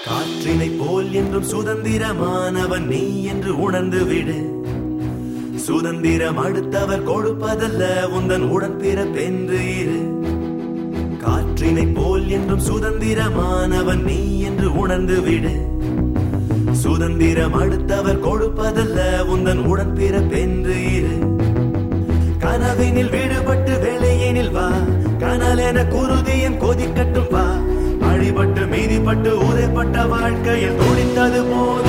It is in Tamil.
காற்றினை போல் என்றும் சுதந்திரமானவன் நீ என்று உணர்ந்து விடு சுதந்திரம் அடுத்தவர் கொடுப்பதல்ல உந்தன் உடன்பிறப்பென்று இரு காற்றினை போல் என்றும் சுதந்திரமானவன் நீ என்று உணர்ந்து விடு சுதந்திரம் அடுத்தவர் கொடுப்பதல்ல உந்தன் உடன்பிறப்பென்று இரு கனவினில் விடுபட்டு வெளியினில் வா கனலென குருதியின் கொதிக்கட்டும் வா அழிபட்டு மீதிப்பட்டு உதைப்பட்ட வாழ்க்கையில் துடித்தது போதும்